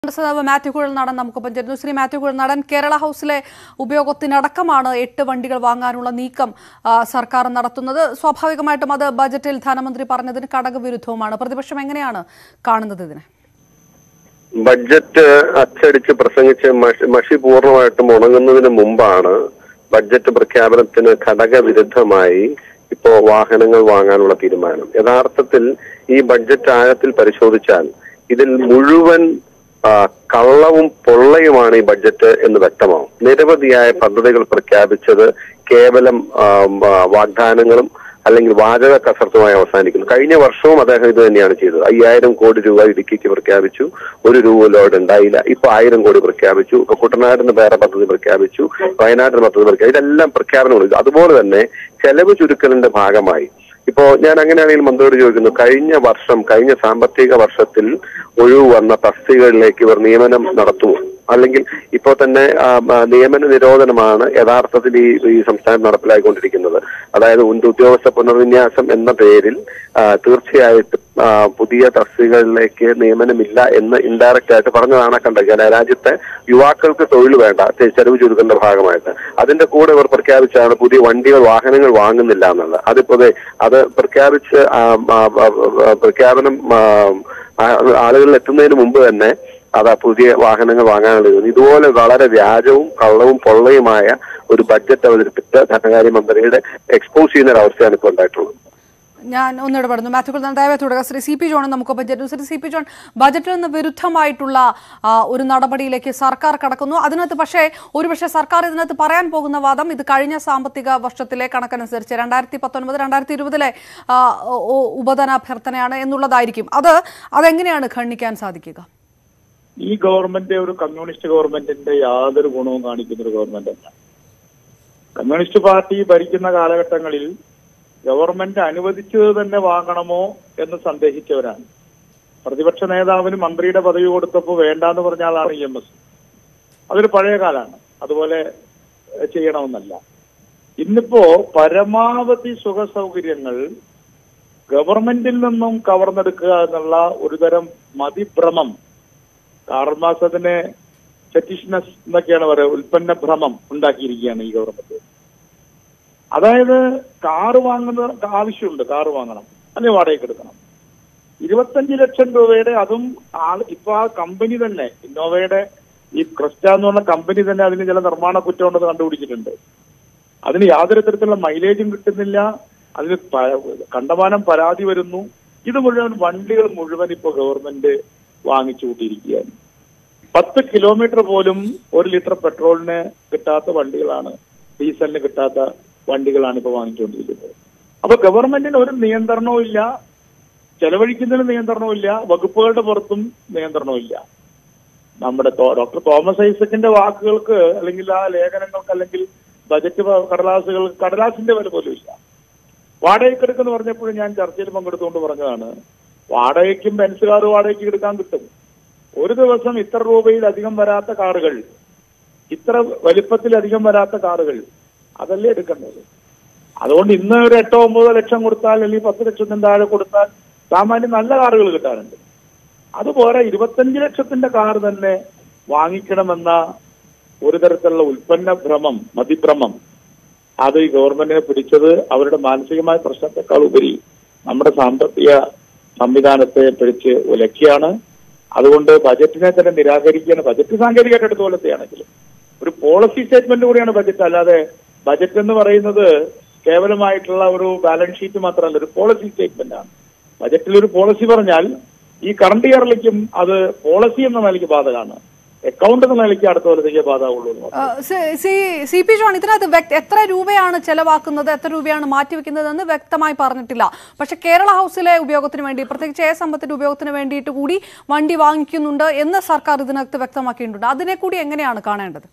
സദാവ് മാത്യു കുഴൽ നടൻ നമുക്കൊപ്പം ചേരുന്നു ശ്രീ മാത്യു കുഴൽ നടൻ കേരള ഹൗസിലെ ഉപയോഗത്തിനടക്കമാണ് എട്ട് വണ്ടികൾ വാങ്ങാനുള്ള നീക്കം ആ, സർക്കാർ നടത്തുന്നത് സ്വാഭാവികമായിട്ടും അത് ബജറ്റിൽ ധനമന്ത്രി പറഞ്ഞതിന് കടകവിരുദ്ധവുമാണ് പ്രതിപക്ഷം എങ്ങനെയാണ് കാണുന്നത് ഇതിനെ ബഡ്ജറ്റ് അച്ചടിച്ച് പ്രസംഗിച്ച് മഷി മഷി പൂർണ്ണമായിട്ടും ഉണങ്ങുന്നതിന് മുമ്പാണ് ബഡ്ജറ്റ് പ്രഖ്യാപനത്തിന് ഘടകവിരുദ്ധമായി ഇപ്പോ വാഹനങ്ങൾ വാങ്ങാനുള്ള തീരുമാനം യഥാർത്ഥത്തിൽ ഈ ബഡ്ജറ്റ് ആഴത്തിൽ പരിശോധിച്ചാൽ ഇതിൽ മുഴുവൻ ആ, കള്ളവും പൊള്ളയുമാണ് ഈ ബഡ്ജറ്റ് എന്ന് വ്യക്തമാവും നിരവധിയായ പദ്ധതികൾ പ്രഖ്യാപിച്ചത് കേവലം ആ, ആ, വാഗ്ദാനങ്ങളും അല്ലെങ്കിൽ വാചക കസർത്തുമായി അവസാനിക്കുന്നു കഴിഞ്ഞ വർഷവും അദ്ദേഹം ഇത് തന്നെയാണ് ചെയ്തത് അയ്യായിരം കോടി രൂപ ഇടുക്കിക്ക് പ്രഖ്യാപിച്ചു ഒരു രൂപ ലോഡ് ഉണ്ടായില്ല ഇപ്പൊ ആയിരം കോടി പ്രഖ്യാപിച്ചു ഇപ്പൊ കുട്ടനാടിന് വേറെ പദ്ധതി പ്രഖ്യാപിച്ചു വയനാട്ടിന് പദ്ധതി പ്രഖ്യാപിച്ചു ഇതെല്ലാം പ്രഖ്യാപനങ്ങൾ അതുപോലെ തന്നെ ചെലവ് ചുരുക്കലിന്റെ ഭാഗമായി ഇപ്പോ ഞാൻ അങ്ങനെയാണെങ്കിൽ മന്ത്രിയോട് ചോദിക്കുന്നു കഴിഞ്ഞ വർഷം കഴിഞ്ഞ സാമ്പത്തിക വർഷത്തിൽ ഒഴിവ് വന്ന തസ്തികകളിലേക്ക് ഇവർ നിയമനം നടത്തുമോ അല്ലെങ്കിൽ ഇപ്പോൾ തന്നെ ആ, ആ, നിയമന നിരോധനമാണ് യഥാർത്ഥത്തിൽ ഈ ഈ സംസ്ഥാനം നടപ്പിലാക്കിക്കൊണ്ടിരിക്കുന്നത് അതായത് ഉന്ന- ഉദ്യോഗസ്ഥ പുനർവിന്യാസം എന്ന പേരിൽ ആ, തീർച്ചയായിട്ടും ആ, പുതിയ തസ്തികകളിലേക്ക് നിയമനമില്ല എന്ന് ഇൻഡയറക്റ്റ് ആയിട്ട് പറഞ്ഞതാണ് കണ്ടത് രാജ്യത്തെ യുവാക്കൾക്ക് തൊഴിൽ വേണ്ട ചെ- ചെലവ് ചുരുക്കേണ്ട ഭാഗമായിട്ട് അതിന്റെ കൂടെ ഇവർ പ്രഖ്യാപിച്ചാണ് പുതിയ വണ്ടികൾ വാഹനങ്ങൾ വാങ്ങുന്നില്ല എന്നുള്ളത് അതിപ്പോ ദേ അത് പ്രഖ്യാപിച്ച് ആ, ആ, ആ, ആ, പ്രഖ്യാപനം ആ, ആ, ആളുകളിൽ എത്തുന്നതിന് മുമ്പ് തന്നെ അതാ പുതിയ വാഹനങ്ങൾ വാങ്ങാനുള്ള ഇത്. ഇതുപോലെ വളരെ വ്യാജവും കള്ളവും പൊള്ളയുമായ ഒരു ബഡ്ജറ്റ് അവതരിപ്പിച്ച ധനകാര്യമന്ത്രിയുടെ എക്സ്പോസ് ചെയ്യുന്ന ഒരു അവസ്ഥയാണ് ഇപ്പോൾ ഉണ്ടായിട്ടുള്ളത് ഞാൻ ഒന്നിടപെടുന്നു മാത്യു കുഴൽ ദയവായി തുടരുക ശ്രീ സി പി ജോൺ നമുക്കൊപ്പം ചേരുന്നു ശ്രീ സി പി ജോൺ ബജറ്റിൽ നിന്ന് വിരുദ്ധമായിട്ടുള്ള ആ, ഒരു നടപടിയിലേക്ക് സർക്കാർ കടക്കുന്നു അതിനകത്ത് പക്ഷേ ഒരുപക്ഷെ സർക്കാർ ഇതിനകത്ത് പറയാൻ പോകുന്ന വാദം ഇത് കഴിഞ്ഞ സാമ്പത്തിക വർഷത്തിലെ കണക്കനുസരിച്ച് രണ്ടായിരത്തി പത്തൊൻപത് രണ്ടായിരത്തി ഇരുപതിലെ ഉപധനാഭ്യർത്ഥനയാണ് എന്നുള്ളതായിരിക്കും അത് അതെങ്ങനെയാണ് ഖണ്ഡിക്കാൻ സാധിക്കുക ഈ ഗവൺമെന്റ് ഒരു കമ്മ്യൂണിസ്റ്റ് ഗവൺമെന്റിന്റെ യാതൊരു ഗുണവും കാണിക്കുന്ന ഒരു ഗവൺമെന്റ് അല്ല കമ്മ്യൂണിസ്റ്റ് പാർട്ടി ഭരിക്കുന്ന കാലഘട്ടങ്ങളിൽ ഗവൺമെന്റ് അനുവദിച്ചത് തന്നെ വാങ്ങണമോ എന്ന് സന്ദേഹിച്ചവരാണ് പ്രതിപക്ഷ നേതാവിന് മന്ത്രിയുടെ പദവി കൊടുത്തപ്പോൾ വേണ്ടാന്ന് പറഞ്ഞ ആളാണ് ഇ എം എസ് അതൊരു പഴയ കാലാണ് അതുപോലെ ഏഹ്, ചെയ്യണമെന്നല്ല ഇന്നിപ്പോ പരമാവധി സുഖ സൗകര്യങ്ങൾ ഗവൺമെന്റിൽ നിന്നും കവർന്നെടുക്കുക എന്നുള്ള ഒരുതരം മതിഭ്രമം കാർൽ മാർക്സ് അതിനെ ഫെറ്റിഷ്നസ് എന്നൊക്കെയാണ് പറയുക ഉൽപ്പന്ന ഭ്രമം ഉണ്ടാക്കിയിരിക്കുകയാണ് ഈ ഗവൺമെന്റ് അതായത് കാറ് വാങ്ങുന്ന ആവശ്യമുണ്ട് കാറ് വാങ്ങണം അല്ലെങ്കിൽ വാടകയ്ക്ക് എടുക്കണം ഇരുപത്തഞ്ച് ലക്ഷം രൂപയുടെ അതും ആൾ ഇപ്പൊ ആ കമ്പനി തന്നെ ഇന്നോവയുടെ ഈ ക്രിസ്റ്റ എന്ന് പറഞ്ഞ കമ്പനി തന്നെ അതിന് ചില നിർമ്മാണ കുറ്റം ഉണ്ടെന്ന് കണ്ടുപിടിച്ചിട്ടുണ്ട് അതിന് യാതൊരു തരത്തിലുള്ള മൈലേജും കിട്ടുന്നില്ല അതിന് പ- കണ്ടമാനം പരാതി വരുന്നു ഇത് മുഴുവൻ വണ്ടികൾ മുഴുവൻ ഇപ്പൊ ഗവൺമെന്റ് വാങ്ങിച്ചു കൂട്ടിയിരിക്കുകയാണ് പത്ത് കിലോമീറ്റർ പോലും ഒരു ലിറ്റർ പെട്രോളിന് കിട്ടാത്ത വണ്ടികളാണ് ഡീസലിന് കിട്ടാത്ത വണ്ടികളാണ് ഇപ്പൊ വാങ്ങിച്ചുകൊണ്ടിരിക്കുന്നത് അപ്പൊ ഗവൺമെന്റിന് ഒരു നിയന്ത്രണവും ഇല്ല ചെലവഴിക്കുന്നതിന് നിയന്ത്രണവും ഇല്ല വകുപ്പുകളുടെ പുറത്തും നിയന്ത്രണവും ഇല്ല നമ്മുടെ തോ- ഡോക്ടർ തോമസ് ഐസക്കിന്റെ വാക്കുകൾക്ക് അല്ലെങ്കിൽ ആ ലേഖനങ്ങൾക്ക് അല്ലെങ്കിൽ ബജറ്റ് പ- കടലാസുകൾ കടലാസിന്റെ വില പോലും ഇല്ല വാടകയ്ക്ക് എടുക്കെന്ന് പറഞ്ഞപ്പോഴും ഞാൻ ചർച്ചയിൽ പങ്കെടുത്തുകൊണ്ട് പറഞ്ഞതാണ് വാടകയ്ക്കും ബെൻസ് കാർ വാടകയ്ക്ക് എടുക്കാൻ കിട്ടും ഒരു ദിവസം ഇത്ര രൂപയിലധികം വരാത്ത കാറുകൾ ഇത്ര വലിപ്പത്തിലധികം വരാത്ത കാറുകൾ അതല്ലേ എടുക്കേണ്ടത് അതുകൊണ്ട് ഇന്ന് ഒരു എട്ടോ ഒമ്പതോ ലക്ഷം കൊടുത്താൽ അല്ലെങ്കിൽ പത്ത് ലക്ഷത്തിന് താഴെ കൊടുത്താൽ സാമാന്യം നല്ല കാറുകൾ കിട്ടാനുണ്ട് അതുപോലെ ഇരുപത്തഞ്ച് ലക്ഷത്തിന്റെ കാർ തന്നെ വാങ്ങിക്കണമെന്ന ഒരു തരത്തിലുള്ള ഉൽപ്പന്ന ഭ്രമം മതിഭ്രമം അത് ഈ ഗവൺമെന്റിനെ പിടിച്ചത് അവരുടെ മാനസികമായ പ്രശ്നത്തെക്കാൾ ഉപരി നമ്മുടെ സാമ്പത്തിക സംവിധാനത്തെ പിടിച്ച് ഉലക്കിയാണ് അതുകൊണ്ട് ബജറ്റിനെ തന്നെ നിരാകരിക്കുകയാണ് ബജറ്റ് സാങ്കേതികമായിട്ട് എടുത്ത പോലത്തെയാണെങ്കിലും ഒരു പോളിസി സ്റ്റേറ്റ്മെന്റ് കൂടിയാണ് ബജറ്റ് അല്ലാതെ ബജറ്റ് എന്ന് പറയുന്നത് കേവലമായിട്ടുള്ള ഒരു ബാലൻസ് ഷീറ്റ് മാത്രമല്ല ഒരു പോളിസി സ്റ്റേറ്റ്മെന്റ് ആണ് ബജറ്റിൽ ഒരു പോളിസി പറഞ്ഞാൽ ഈ കറണ്ട് ഇയറിലേക്കും അത് പോളിസി എന്ന നിലയ്ക്ക് ബാധകമാണ് അക്കൗണ്ട് എന്ന നിലയ്ക്ക് അടുത്ത കൊല്ലത്തേക്ക് ബാധകമുള്ളൂ എന്ന് പറഞ്ഞു. ആ, C- C- C P John ഇതിനകത്ത് വ്യക്ത- എത്ര രൂപയാണ് ചെലവാക്കുന്നത് എത്ര രൂപയാണ് മാറ്റിവെക്കുന്നതെന്ന് വ്യക്തമായി പറഞ്ഞിട്ടില്ല പക്ഷെ കേരള ഹൗസിലെ ഉപയോഗത്തിന് വേണ്ടി പ്രത്യേകിച്ച് എ സമ്പത്തിന്റെ ഉപയോഗത്തിന് വേണ്ടിയിട്ട് കൂടി വണ്ടി വാങ്ങിക്കുന്നുണ്ട് എന്ന് സർക്കാർ ഇതിനകത്ത് വ്യക്തമാക്കിയിട്ടുണ്ട് അതിനെ കൂടി എങ്ങനെയാണ് കാണേണ്ടത്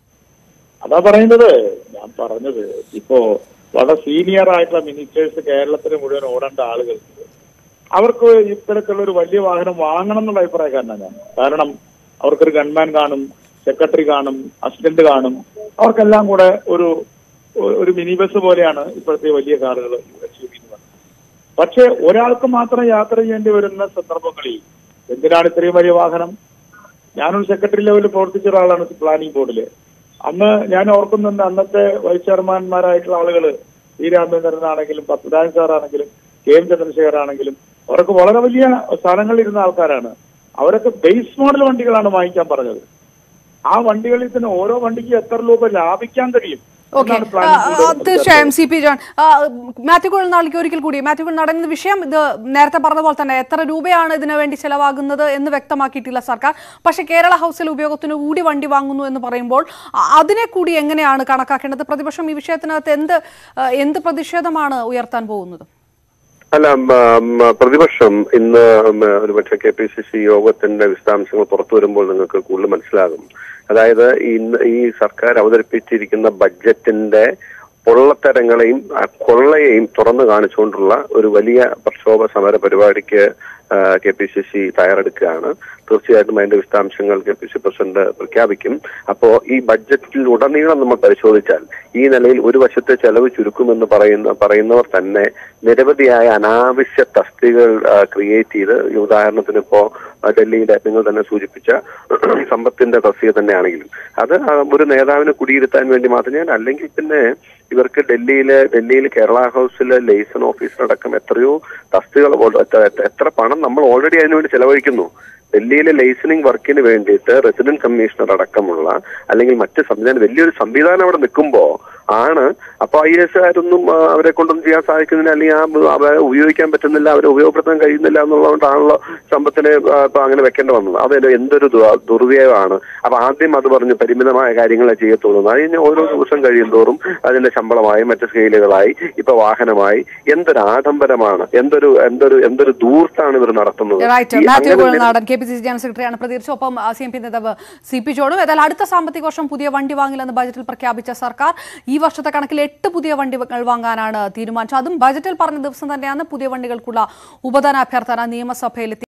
അതാ പറയുന്നത് ഞാൻ പറഞ്ഞത് ഇപ്പോ വളരെ സീനിയർ ആയിട്ടുള്ള മിനിസ്റ്റേഴ്സ് കേരളത്തിന് മുഴുവൻ ഓടേണ്ട ആളുകൾ അവർക്ക് ഇത്തരത്തിലുള്ള ഒരു വലിയ വാഹനം വാങ്ങണം എന്നുള്ള അഭിപ്രായക്കാരനാണ് ഞാൻ കാരണം അവർക്കൊരു ഗൺമാൻ കാണും സെക്രട്ടറി കാണും അസിസ്റ്റന്റ് കാണും അവർക്കെല്ലാം കൂടെ ഒരു ഒരു മിനി ബസ് പോലെയാണ് ഇപ്പോഴത്തെ വലിയ കാറുകൾ എസ് യു വി എന്ന് പറയുന്നത് പക്ഷെ ഒരാൾക്ക് മാത്രം യാത്ര ചെയ്യേണ്ടി വരുന്ന സന്ദർഭങ്ങളിൽ എന്തിനാണ് ഇത്രയും വലിയ വാഹനം ഞാനൊരു സെക്രട്ടറി ലെവലിൽ പ്രവർത്തിച്ച ഒരാളാണ് പ്ലാനിംഗ് ബോർഡില് അന്ന് ഞാൻ ഓർക്കുന്നുണ്ട് അന്നത്തെ വൈസ് ചെയർമാൻമാരായിട്ടുള്ള ആളുകൾ വി രാമചന്ദ്രനാണെങ്കിലും പത്മനാഭൻ സാറാണെങ്കിലും കെ എം ചന്ദ്രശേഖർ ആണെങ്കിലും അവരൊക്കെ വളരെ വലിയ സ്ഥാനങ്ങളിൽ ഇരുന്ന ആൾക്കാരാണ് അവരൊക്കെ ബേസ് മോഡൽ വണ്ടികളാണ് വാങ്ങിക്കാൻ പറഞ്ഞത് ആ വണ്ടികളിൽ തന്നെ ഓരോ വണ്ടിക്ക് എത്ര രൂപ ലാഭിക്കാൻ കഴിയും ഓക്കെ എന്നാണ് planning board തീർച്ചയായും സി പി ജോൺ ആ, മാത്യു കുഴൽനാളിക്ക് ഒരിക്കൽ കൂടി മാത്യു കുഴൽനാടൻ വിഷയം ഇത് നേരത്തെ പറഞ്ഞ പോലെ തന്നെ എത്ര രൂപയാണ് ഇതിനു വേണ്ടി ചെലവാകുന്നത് എന്ന് വ്യക്തമാക്കിയിട്ടില്ല സർക്കാർ പക്ഷേ കേരള ഹൗസിൽ ഉപയോഗത്തിന് കൂടി വണ്ടി വാങ്ങുന്നു എന്ന് പറയുമ്പോൾ അ- അതിനെ കൂടി എങ്ങനെയാണ് കണക്കാക്കേണ്ടത് പ്രതിപക്ഷം ഈ വിഷയത്തിനകത്ത് എന്ത് ആ, എന്ത് പ്രതിഷേധമാണ് ഉയർത്താൻ പോകുന്നത് അല്ല ഉം, ഉം, പ്രതിപക്ഷം ഇന്ന് ഉം, ഒരുപക്ഷെ കെ പി സി സി യോഗത്തിന്റെ വിശദാംശങ്ങൾ പുറത്തു വരുമ്പോൾ നിങ്ങൾക്ക് കൂടുതൽ മനസ്സിലാകും അതായത് ഇന്ന് ഈ സർക്കാർ അവതരിപ്പിച്ചിരിക്കുന്ന ബഡ്ജറ്റിന്റെ പൊള്ളത്തരങ്ങളെയും ആ കൊള്ളയെയും തുറന്നു കാണിച്ചുകൊണ്ടുള്ള ഒരു വലിയ പ്രക്ഷോഭ സമര പരിപാടിക്ക് കെ പി സി സി തയ്യാറെടുക്കുകയാണ് തീർച്ചയായിട്ടും അതിന്റെ വിശദാംശങ്ങൾ കെ പി സി പ്രസിഡന്റ് പ്രഖ്യാപിക്കും അപ്പോ ഈ ബഡ്ജറ്റിൽ ഉടനീളം നമ്മൾ പരിശോധിച്ചാൽ ഈ നിലയിൽ ഒരു വശത്തെ ചെലവ് ചുരുക്കുമെന്ന് പറയുന്ന പറയുന്നവർ തന്നെ നിരവധിയായ അനാവശ്യ തസ്തികകൾ ക്രിയേറ്റ് ചെയ്ത് ഈ ഉദാഹരണത്തിന് ഇപ്പോ ആ, ഡൽഹിയിലെ നിങ്ങൾ തന്നെ സൂചിപ്പിച്ച സമ്പത്തിന്റെ തസ്തിക തന്നെയാണെങ്കിലും അത് ആ, ഒരു നേതാവിനെ കുടിയിരുത്താൻ വേണ്ടി മാത്രം ഞാൻ അല്ലെങ്കിൽ പിന്നെ ഇവർക്ക് ഡൽഹിയിലെ ഡൽഹിയിൽ കേരള ഹൗസിലെ ലൈസൺ ഓഫീസറടക്കം എത്രയോ തസ്തികൾ കൊണ്ട് എത്ര- എത്ര- എത്ര പണം നമ്മൾ ഓൾറെഡി അതിനുവേണ്ടി ചെലവഴിക്കുന്നു ഡൽഹിയിലെ ലൈസനിങ് വർക്കിന് വേണ്ടിയിട്ട് റെസിഡന്റ് കമ്മീഷണർ അടക്കമുള്ള അല്ലെങ്കിൽ മറ്റ് സംവിധാനം വലിയൊരു സംവിധാനം അവിടെ നിൽക്കുമ്പോ ആണ് അപ്പൊ ഐ എസ് ആരൊന്നും ആ, അവരെ കൊണ്ടൊന്നും ചെയ്യാൻ സാധിക്കുന്നില്ല അല്ലെങ്കിൽ ആ ബ- അവരെ ഉപയോഗിക്കാൻ പറ്റുന്നില്ല അവരെ ഉപയോഗപ്പെടുത്താൻ കഴിയുന്നില്ല എന്നുള്ളതുകൊണ്ടാണല്ലോ സമ്പത്തിനെ ആ, ഇപ്പൊ അങ്ങനെ വെക്കേണ്ടി വന്നത് അത് എന്തൊരു ദു- ദുർവ്യയമാണ് അപ്പൊ ആദ്യം അത് പറഞ്ഞു പരിമിതമായ കാര്യങ്ങളെ ചെയ്യത്തുള്ളൂ അത് കഴിഞ്ഞ് ഓരോ ദിവസം കഴിയും തോറും അതിന്റെ ശമ്പളമായി മറ്റ് സ്കെയിലുകളായി ഇപ്പൊ വാഹനമായി എന്തൊരു ആഡംബരമാണ് എന്തൊരു എന്തൊരു എന്തൊരു ദൂർത്താണ് ഇവർ നടത്തുന്നത് റൈറ്റ് ഈ മാത്യു അങ്ങനെ Kuzhalnadan K P C C general സെക്രട്ടറിയാണ് പ്രതികരിച്ചത് ഒപ്പം സി എം പി നേതാവ് സി പി ജോണും ഏതായാലും അടുത്ത സാമ്പത്തിക വർഷം പുതിയ വണ്ടി വാങ്ങില്ലെന്ന് ബജറ്റിൽ പ്രഖ്യാപിച്ച സർക്കാർ ഈ വർഷത്തെ കണക്കിൽ എട്ട് പുതിയ വണ്ടികൾ വാങ്ങാനാണ് തീരുമാനിച്ചത് അതും ബജറ്റിൽ പറഞ്ഞ ദിവസം തന്നെയാണ് പുതിയ വണ്ടികൾക്കുള്ള ഉപദാന അഭ്യർത്ഥന നിയമസഭയിലെത്തി